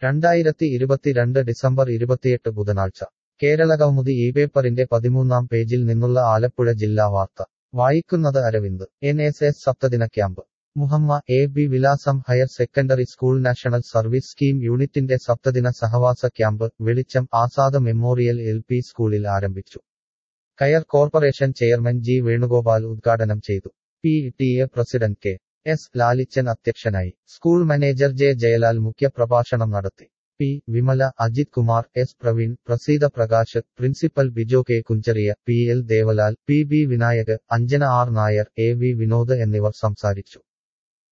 രണ്ടായിരത്തി ഇരുപത്തിരണ്ട് ഡിസംബർ ഇരുപത്തിയെട്ട് ബുധനാഴ്ച കേരളകൗമുദി ഈ പേപ്പറിന്റെ പതിമൂന്നാം പേജിൽ നിന്നുള്ള ആലപ്പുഴ ജില്ലാ വാർത്ത വായിക്കുന്നത് അരവിന്ദ് എൻ എസ് എസ് സപ്തദിന camp Muhamma A B Vilasam higher secondary school national service scheme യൂണിറ്റിന്റെ സപ്തദിന സഹവാസ ക്യാമ്പ് വെളിച്ചം ആസാദ് മെമ്മോറിയൽ എൽ പി സ്കൂളിൽ ആരംഭിച്ചു കയർ കോർപ്പറേഷൻ ചെയർമാൻ ജി വേണുഗോപാൽ ഉദ്ഘാടനം ചെയ്തു P T A president K S Lalichan അധ്യക്ഷനായി സ്കൂൾ മാനേജർ ജെ ജയലാൽ മുഖ്യപ്രഭാഷണം നടത്തി P Vimala Ajith Kumar S Praveen Praseetha Prakash principal Bijo K Kunchariya P L Devalal P B Vinayak Anjana R Nair A V Vinod എന്നിവർ സംസാരിച്ചു